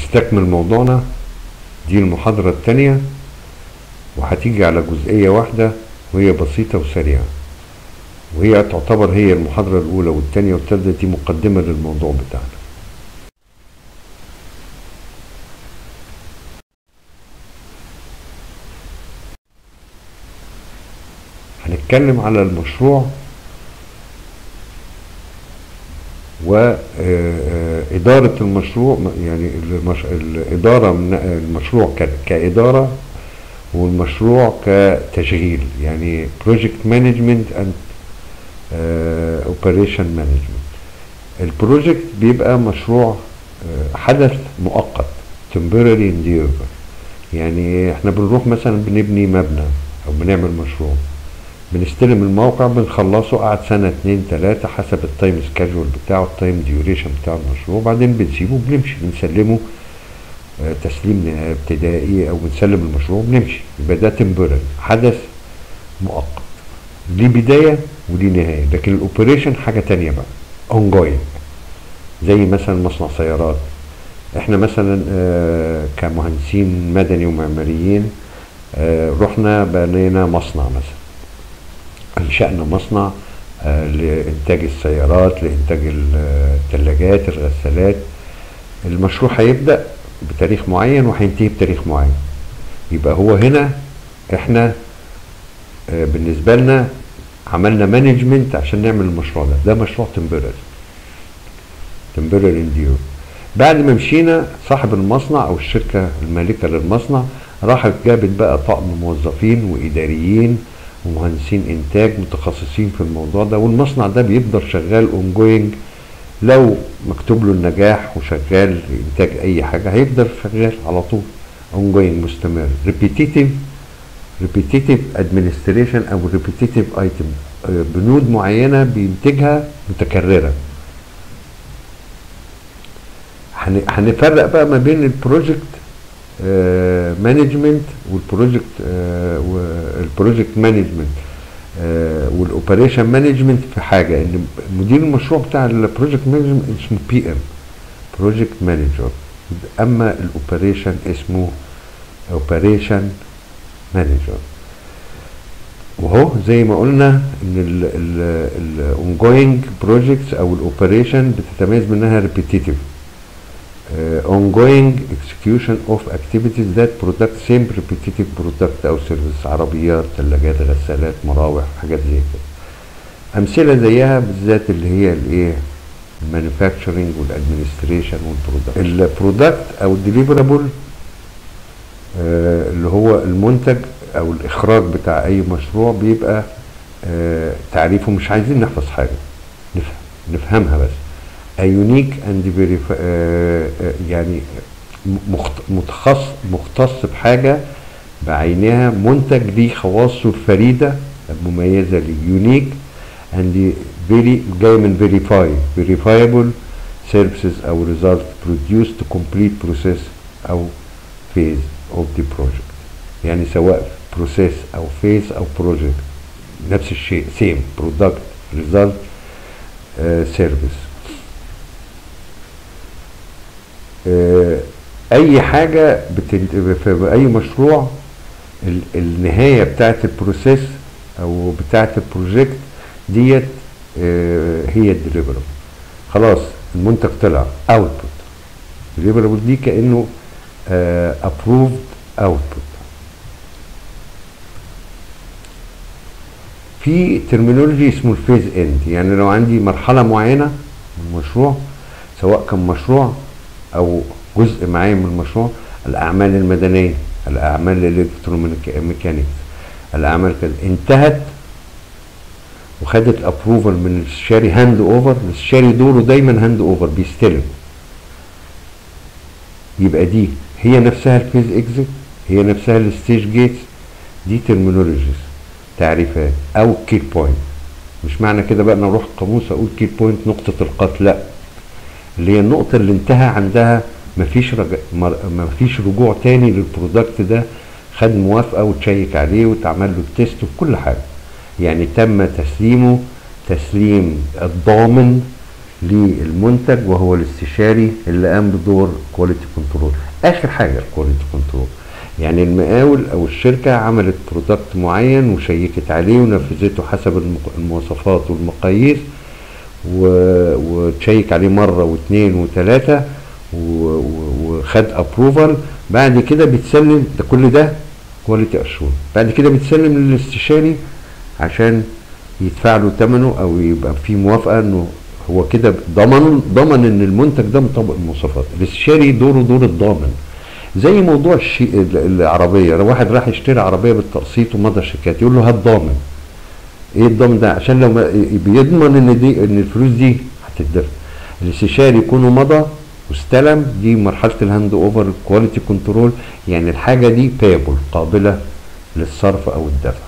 نستكمل موضوعنا دي المحاضرة التانية وهتيجي على جزئية واحدة وهي بسيطة وسريعة وهي تعتبر هي المحاضرة الأولى والتانية والتالتة دي مقدمة للموضوع بتاعنا هنتكلم على المشروع وإدارة المشروع يعني المش... الإدارة من المشروع ك... كإدارة والمشروع كتشغيل يعني project management and uh, operation management البروجكت بيبقى مشروع uh, حدث مؤقت temporary endeavor يعني احنا بنروح مثلا بنبني مبنى او بنعمل مشروع بنستلم الموقع بنخلصه قعد سنة اتنين تلاتة حسب التايم سكادجول بتاعه التايم ديوريشن بتاع المشروع وبعدين بنسيبه بنمشي بنسلمه آه تسليم ابتدائي او بنسلم المشروع بنمشي يبقى ده تمبرال حدث مؤقت ليه بداية وليه نهاية لكن الاوبريشن حاجة تانية بقى اونجوين زي مثلا مصنع سيارات احنا مثلا آه كمهندسين مدني ومعماريين آه رحنا بنينا مصنع مثلا انشأنا مصنع آه لإنتاج السيارات لإنتاج الثلاجات الغسالات المشروع هيبدأ بتاريخ معين وهينتهي بتاريخ معين يبقى هو هنا احنا آه بالنسبة لنا عملنا مانجمنت عشان نعمل المشروع ده ده مشروع تمبرال تمبرال انديو بعد ما مشينا صاحب المصنع او الشركة المالكة للمصنع راحت جابت بقى طقم موظفين واداريين ومهندسين انتاج متخصصين في الموضوع ده والمصنع ده بيفضل شغال اونجوينج لو مكتوب له النجاح وشغال انتاج اي حاجه هيفضل شغال على طول اونجوينج مستمر ريبيتيتيف ريبيتيتيف ادمنستريشن او ريبيتيتيف ايتم بنود معينه بينتجها متكرره هنفرق بقى ما بين البروجكت مانجمنت والبروجكت والبروجكت مانجمنت والاوبريشن مانجمنت في حاجه ان مدير المشروع بتاع البروجكت مانجمنت اسمه بي ام بروجكت مانجر اما الاوبريشن اسمه اوبريشن مانجر وهو زي ما قلنا ان الاونجوينج بروجكتس او الاوبريشن بتتميز منها ريبيتيتيف uh, ongoing execution of activities that product same repetitive product او سيرفيس عربيات ثلاجات غسالات مراوح حاجات زي كده امثله زيها بالذات اللي هي الايه المانيفاكتشرنج والادمنستريشن والبرودكت البرودكت او الديليفرابل uh, اللي هو المنتج او الاخراج بتاع اي مشروع بيبقى uh, تعريفه مش عايزين نحفظ حاجه نفهم نفهمها بس يونيك اند يعني متخصص مختص بحاجه بعينها منتج ليه خواصه الفريده المميزه ليه يونيك اند فيري جاي من فيريفاي فيريفايبل سيرفيسز او ريزلت بروديوس تو كومبليت بروسيس او فيز اوف ذا بروجكت يعني سواء بروسيس او فيز او بروجكت نفس الشيء سيم برودكت ريزلت سيرفيس اي حاجه بتنت... في اي مشروع ال... النهايه بتاعه البروسيس او بتاعه البروجكت ديت هي الديليفربل خلاص المنتج طلع اوتبوت الديليفربل دي كانه ابروفد اوتبوت في ترمينولوجي اسمه الفيز اند يعني لو عندي مرحله معينه من المشروع سواء كان مشروع او جزء معين من المشروع الاعمال المدنيه الاعمال الالكتروميكانيكس الاعمال كده انتهت وخدت ابروفل من الشاري هاند اوفر الشاري دوره دايما هاند اوفر بيستلم يبقى دي هي نفسها الفيز اكزيت هي نفسها الستيج جيتس دي ترمينولوجيز تعريفات او كي بوينت مش معنى كده بقى انا اروح القاموس اقول كي بوينت نقطه القتل لا اللي هي النقطة اللي انتهى عندها مفيش رجع مفيش رجوع تاني للبرودكت ده خد موافقة وتشيك عليه وتعمل له التيست وكل حاجة يعني تم تسليمه تسليم الضامن للمنتج وهو الاستشاري اللي قام بدور كواليتي كنترول اخر حاجه الكواليتي كنترول يعني المقاول او الشركه عملت برودكت معين وشيكت عليه ونفذته حسب المق- المواصفات والمقاييس و- وتشيك عليه مره واثنين وثلاثه و- و- وخد ابروفال بعد كده بيتسلم ده كل ده كواليتي اشور بعد كده بيتسلم للاستشاري عشان يدفع له ثمنه او يبقى في موافقه انه هو كده ضمن ضمن ان المنتج ده مطابق المواصفات الاستشاري دوره دور الضامن زي موضوع الشي... ال- العربيه لو واحد راح يشتري عربيه بالتقسيط ومضى شيكات يقول له هات ضامن ايه الضامن ده عشان لو ما بيضمن ان دي ان الفلوس دي هتدفع الاستشاري يكون مضى واستلم دي مرحله الهاند اوفر كواليتي كنترول يعني الحاجه دي بيبل قابله للصرف او الدفع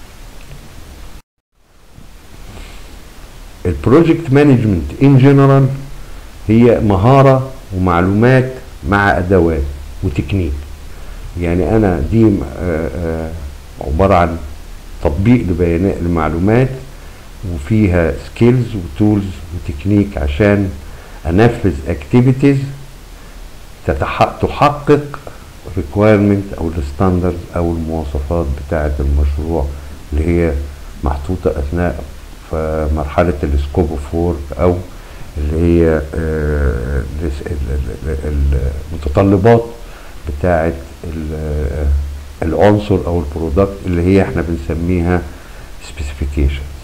البروجكت مانجمنت ان جنرال هي مهاره ومعلومات مع ادوات وتكنيك يعني انا دي آه، آه، عباره عن تطبيق لبيانات المعلومات وفيها سكيلز وتولز وتكنيك عشان انفذ اكتيفيتيز تحقق ريكويرمنت او الستاندرز او المواصفات بتاعه المشروع اللي هي محطوطه اثناء في مرحله السكوب اوف وورك او اللي هي آه، الس- ال- ال- ال- المتطلبات بتاعه ال- العنصر او البرودكت اللي هي احنا بنسميها سبيسيفيكيشنز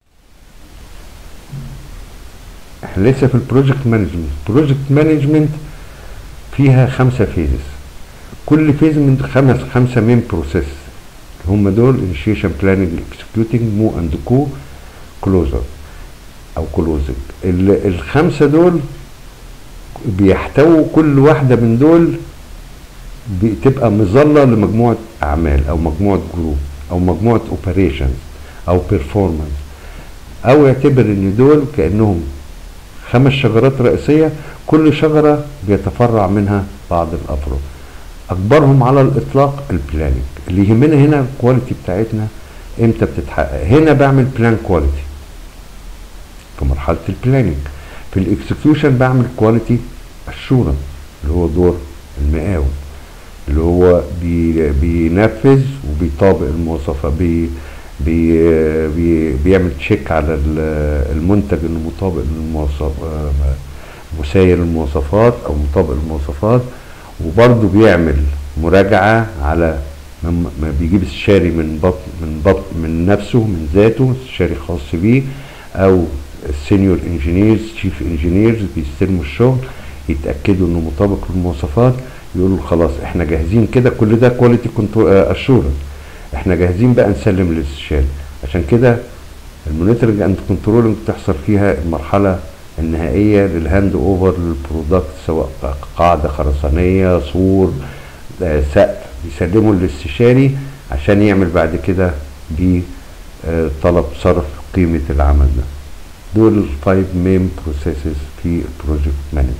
احنا لسه في البروجكت مانجمنت البروجكت مانجمنت فيها خمسة فيزز كل فيز من خمس خمسة مين بروسيس هم دول initiation planning executing move and co closer او closing ال- الخمسة دول بيحتووا كل واحدة من دول بتبقى مظلة لمجموعة أعمال أو مجموعة جروب أو مجموعة اوبريشنز أو بيرفورمانس أو يعتبر إن دول كأنهم خمس شجرات رئيسية كل شجرة بيتفرع منها بعض الأفرع أكبرهم على الإطلاق البلاننج اللي يهمنا هنا الكواليتي بتاعتنا إمتى بتتحقق هنا بعمل بلان كواليتي في مرحلة البلاننج في الاكسكيوشن بعمل كواليتي اشورنس اللي هو دور المقاول اللي هو بي بينفذ وبيطابق المواصفات بي بي بي بيعمل تشيك على ال- المنتج انه مطابق للمواصف آه، مساير المواصفات او مطابق المواصفات وبرضه بيعمل مراجعه على لما ما بيجيب استشاري من بطن من بطن من نفسه من ذاته استشاري خاص بيه او السينيور انجينيرز تشيف انجينيرز بيستلموا الشغل يتاكدوا انه مطابق للمواصفات يقولوا خلاص احنا جاهزين كده كل ده كواليتي اشورنس احنا جاهزين بقى نسلم للاستشاري عشان كده المونيتورنج اند كنترولنج بتحصل فيها المرحله النهائيه للهاند اوفر للبرودكت سواء قاعده خرسانيه سور آه، سقف يسلموا للاستشاري عشان يعمل بعد كده بطلب صرف قيمه العمل ده دول الفايف مين بروسيسز في البروجكت مانجمنت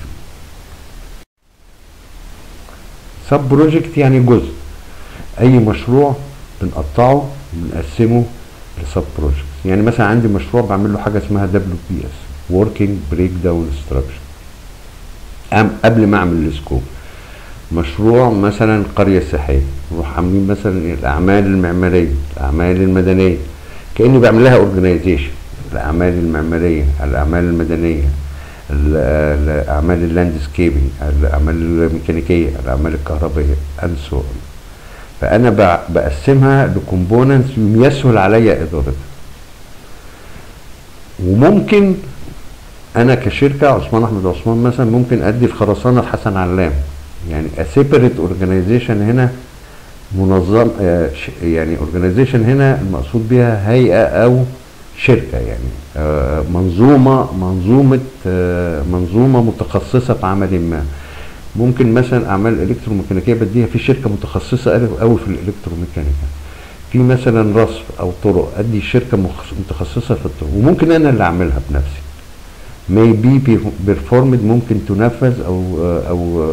سب بروجكت يعني جزء اي مشروع بنقطعه بنقسمه لسب بروجكت يعني مثلا عندي مشروع بعمل له حاجه اسمها دبليو بي اس وركينج بريك داون ستراكشر قبل ما اعمل السكوب مشروع مثلا قريه سياحيه نروح عاملين مثلا الاعمال المعماريه الاعمال المدنيه كاني بعمل لها اورجنايزيشن الاعمال المعماريه الاعمال المدنيه ال- الاعمال اللاندسكيبنج الاعمال الميكانيكيه الاعمال الكهربائيه اند سو فانا بع- بقسمها لكومبوننتس يسهل عليا ادارتها وممكن انا كشركه عثمان احمد عثمان مثلا ممكن ادي الخرسانه لحسن علام يعني سيبريت اورجانيزيشن هنا منظم آه، ش- يعني اورجانيزيشن هنا المقصود بها هيئه او شركه يعني آه، منظومه منظومه آه، منظومه متخصصه في عمل ما ممكن مثلا اعمال الكتروميكانيكيه بديها في شركه متخصصه قوي في الالكتروميكانيكا في مثلا رصف او طرق ادي شركه مخ- متخصصه في الطرق وممكن انا اللي اعملها بنفسي may be performed ممكن تنفذ او او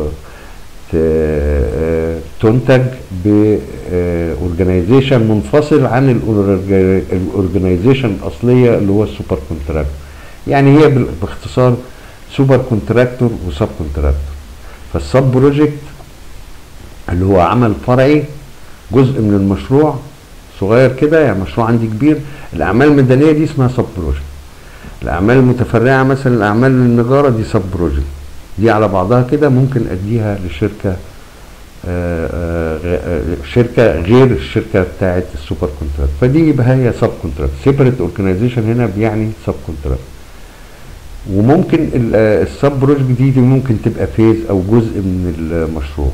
ت- تنتج باورجنايزيشن منفصل عن الاورجنايزيشن الاصليه اللي هو السوبر كونتراكت يعني هي بال- باختصار سوبر كونتراكتور وسب كونتراكتور فالسب بروجكت اللي هو عمل فرعي جزء من المشروع صغير كده يعني مشروع عندي كبير الاعمال الميدانيه دي اسمها سب بروجكت الاعمال المتفرعه مثلا الاعمال النجاره دي سب بروجكت دي على بعضها كده ممكن اديها لشركه آه، آه، غ- آه، شركه غير الشركه بتاعت السوبر كونتراكت فدي يبقى هي سب كونتراكت سيبريت اورجانيزيشن هنا بيعني سب كونتراكت وممكن السب بروجكت دي, دي ممكن تبقى فيز او جزء من المشروع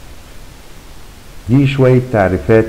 دي شويه تعريفات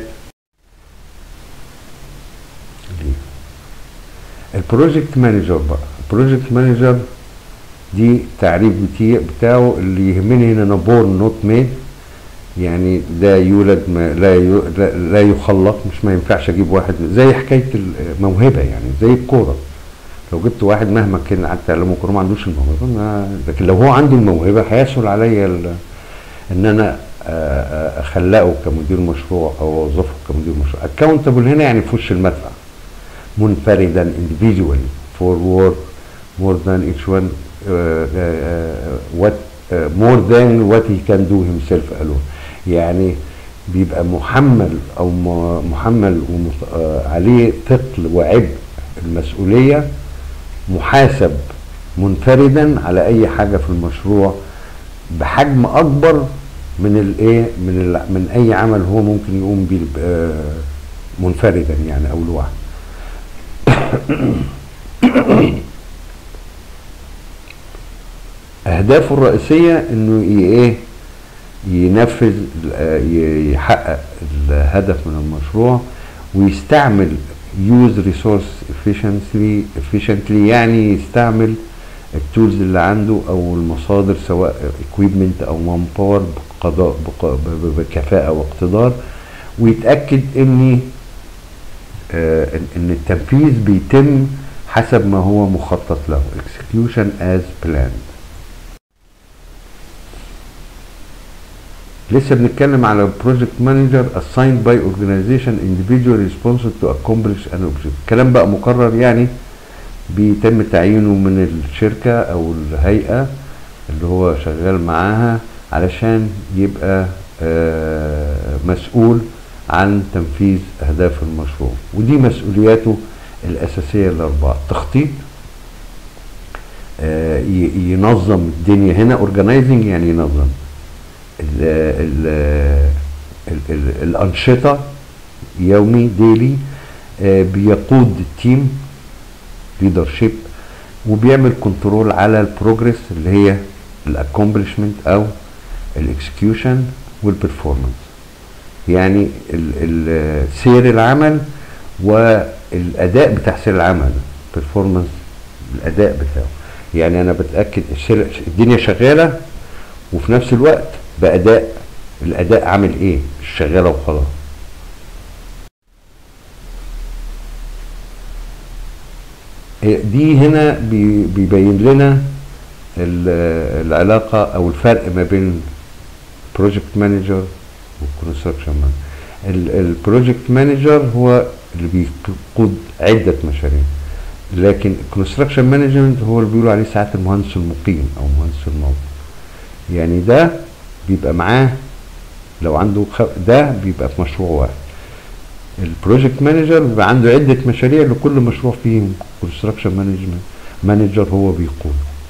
ليه. البروجكت مانجر بقى البروجكت مانجر دي تعريف بتي- بتاعه اللي يهمني هنا انا بورن نوت ميد يعني ده يولد ما لا يو لا, لا يخلق مش ما ينفعش اجيب واحد زي حكايه الموهبه يعني زي الكوره لو جبت واحد مهما كان قعدت تعلمه كوره ما عندوش الموهبه ما لكن لو هو عنده الموهبه هيسهل عليا ال- ان انا آه، آه، اخلقه كمدير مشروع او اوظفه كمدير مشروع اكاونتبل هنا يعني في وش المدفع منفردا individually for work more than each one uh, uh, what uh, more than what he can do himself alone يعني بيبقى محمل او م- محمل ومت- آه، عليه ثقل وعبء المسؤوليه محاسب منفردا على اي حاجه في المشروع بحجم اكبر من الايه من ال من اي عمل هو ممكن يقوم بيه آه، منفردا يعني او لوحده اهدافه الرئيسيه انه ي- ايه ينفذ آه، ي- يحقق الهدف من المشروع ويستعمل use resource efficiently efficiently يعني يستعمل التولز اللي عنده او المصادر سواء equipment او man power بقضاء بق- ب- ب- بكفاءة واقتدار ويتأكد ان آه، إن- ان التنفيذ بيتم حسب ما هو مخطط له execution as planned لسه بنتكلم على project manager assigned by organization individual responsible to accomplish an objective الكلام بقى مقرر يعني بيتم تعيينه من الشركة او الهيئة اللي هو شغال معاها علشان يبقى آه، مسؤول عن تنفيذ اهداف المشروع ودي مسؤولياته الاساسية الاربعة التخطيط آه، ي- ينظم الدنيا هنا organizing يعني ينظم ال ال ال ال الأنشطة يومي ديلي بيقود التيم ليدرشيب وبيعمل كنترول على البروجرس اللي هي الاكومبلشمنت او الاكسكيوشن والبرفورمانس يعني ال ال سير العمل والاداء بتاع سير العمل performance الاداء بتاعه يعني انا بتاكد السير- الدنيا شغاله وفي نفس الوقت باداء الاداء عامل ايه مش شغاله وخلاص هي دي هنا بي- بيبين لنا ال- العلاقه او الفرق ما بين بروجكت مانجر والكونستراكشن مانجر البروجكت مانجر هو اللي بيقود عده مشاريع لكن الكونستراكشن مانجمنت هو اللي بيقولوا عليه ساعات المهندس المقيم او مهندس الموقع يعني ده بيبقى معاه لو عنده خ... ده بيبقى في مشروع واحد البروجكت مانجر بيبقى عنده عده مشاريع لكل مشروع فيهم كونستراكشن مانجمنت مانجر هو بيقود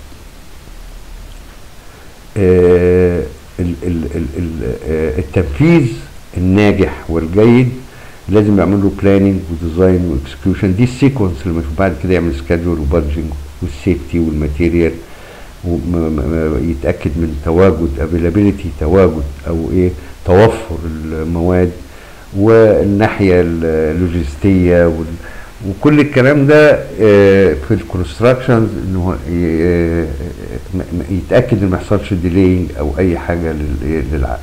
آه ال ال ال ال آه التنفيذ الناجح والجيد لازم يعمل له بلاننج وديزاين واكسكيوشن دي السيكونس اللي بعد كده يعمل سكادجول وبادجنج والسيفتي والماتيريال ويتاكد من تواجد افيلابيلتي تواجد او ايه توفر المواد والناحيه اللوجستيه وال وكل الكلام ده آه، في الكونستراكشنز انه ي- م- م- يتاكد ان ما يحصلش ديلينج او اي حاجه لل- للعقد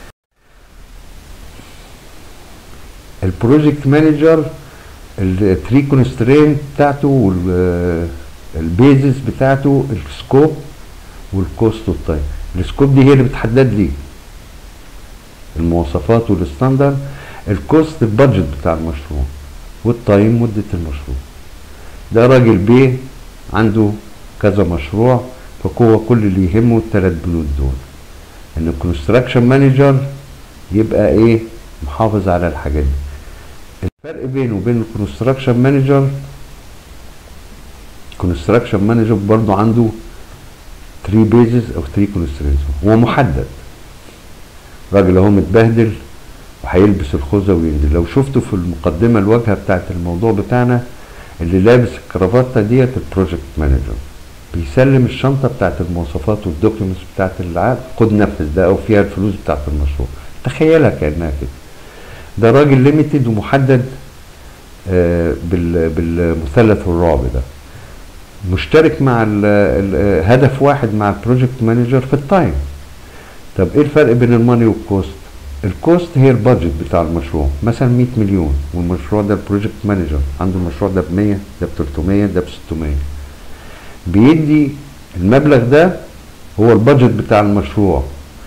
البروجكت مانجر الثري كونسترين بتاعته والبيزس بتاعته السكوب والكوست والتايم السكوب دي هي اللي بتحدد لي المواصفات والستاندرد الكوست البادجت بتاع المشروع والتايم مدة المشروع ده راجل بيه عنده كذا مشروع فهو كل اللي يهمه الثلاث بنود دول ان الكونستراكشن مانجر يبقى ايه محافظ على الحاجات دي الفرق بينه وبين الكونستراكشن مانجر الكونستراكشن مانجر برضو عنده 3 بيزز او 3 كونستريشن هو محدد راجل اهو متبهدل وهيلبس الخوذه وينزل لو شفتوا في المقدمه الواجهه بتاعت الموضوع بتاعنا اللي لابس الكرافته ديت البروجكت مانجر بيسلم الشنطه بتاعت المواصفات والدوكيومنتس بتاعت العقد خد نفذ ده او فيها الفلوس بتاعت المشروع تخيلها كانها كده ده راجل ليميتد ومحدد آه بال بالمثلث الرعب ده مشترك مع ال ال هدف واحد مع البروجكت مانجر في التايم طب ايه الفرق بين الماني والكوست الكوست هي البادجت بتاع المشروع مثلا 100 مليون والمشروع ده البروجكت مانجر عنده المشروع ده ب 100 ده ب 300 ده ب 600 بيدي المبلغ ده هو البادجت بتاع المشروع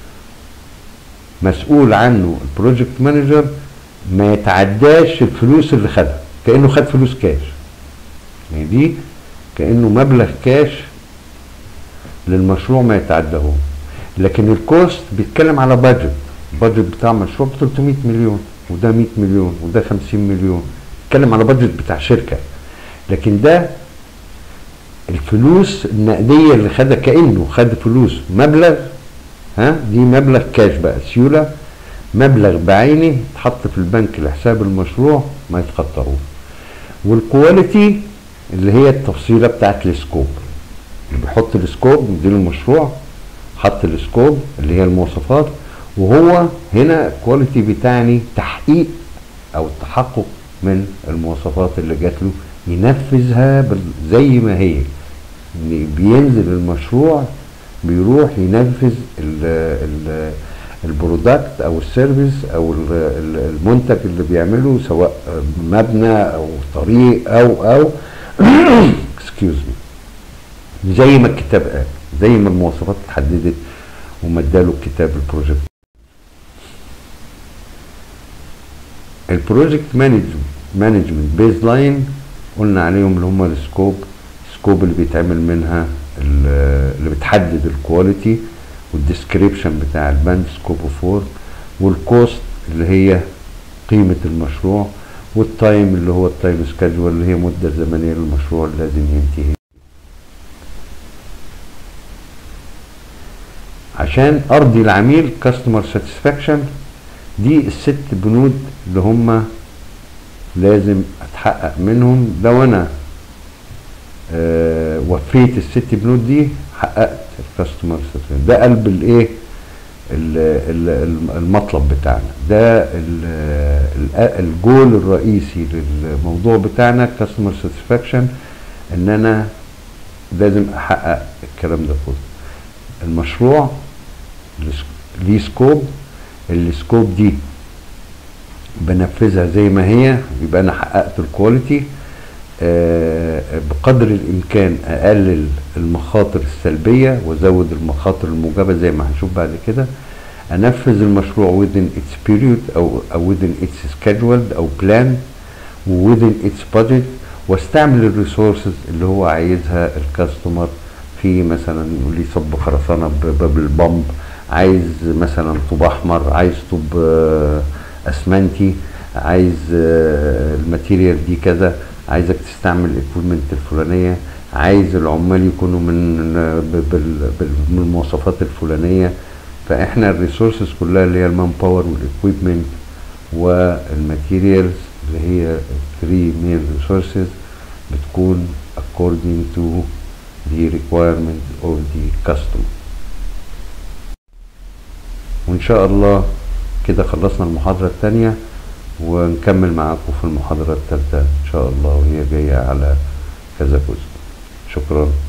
مسؤول عنه البروجكت مانجر ما يتعداش الفلوس اللي خدها كانه خد فلوس كاش يعني دي كانه مبلغ كاش للمشروع ما يتعداه لكن الكوست بيتكلم على بادجت البادجت بتاع مشروع ب 300 مليون وده 100 مليون وده 50 مليون بيتكلم على بادجت بتاع شركه لكن ده الفلوس النقديه اللي خدها كانه خد فلوس مبلغ ها دي مبلغ كاش بقى سيوله مبلغ بعينه اتحط في البنك لحساب المشروع ما يتخطروش والكواليتي اللي هي التفصيله بتاعت السكوب اللي بيحط السكوب مدير المشروع حط السكوب اللي هي المواصفات وهو هنا الكواليتي بتاعني تحقيق او التحقق من المواصفات اللي جات له ينفذها زي ما هي بينزل المشروع بيروح ينفذ ال ال البرودكت او السيرفيس او المنتج اللي بيعمله سواء مبنى او طريق او او اكسكيوز مي زي ما الكتاب قال زي ما المواصفات اتحددت وما اداله الكتاب البروجكت البروجكت مانجمنت بيز لاين قلنا عليهم اللي هم السكوب السكوب اللي بيتعمل منها اللي بتحدد الكواليتي والديسكريبشن بتاع البند سكوب وفور والكوست اللي هي قيمة المشروع والتايم اللي هو التايم سكادجول اللي هي مدة زمنية للمشروع اللي لازم ينتهي عشان ارضي العميل كاستمر ساتسفاكشن دي الست بنود اللي هم لازم اتحقق منهم لو انا آه وفيت الست بنود دي حققت الكاستمر ساتسفاكشن ده قلب الايه المطلب بتاعنا ده الجول الرئيسي للموضوع بتاعنا كاستمر ساتسفاكشن ان انا لازم احقق الكلام ده كله المشروع ليه سكوب السكوب دي بنفذها زي ما هي يبقى انا حققت الكواليتي آه بقدر الامكان اقلل المخاطر السلبيه وازود المخاطر الموجبه زي ما هنشوف بعد كده انفذ المشروع within its period او او within its scheduled او plan within its budget واستعمل الريسورسز اللي هو عايزها الكاستمر في مثلا ليه صب خرسانه ببابل بامب عايز مثلا طوب احمر عايز طوب اسمنتي عايز الماتيريال دي كذا عايزك تستعمل الاكويبمنت الفلانيه عايز العمال يكونوا من من المواصفات الفلانيه فاحنا الريسورسز كلها اللي هي المان باور والاكويبمنت والماتيريالز اللي هي 3 مين ريسورسز بتكون according to the requirement of the customer وان شاء الله كده خلصنا المحاضرة الثانية ونكمل معاكم في المحاضرة الثالثة ان شاء الله وهي جاية على كذا جزء شكرا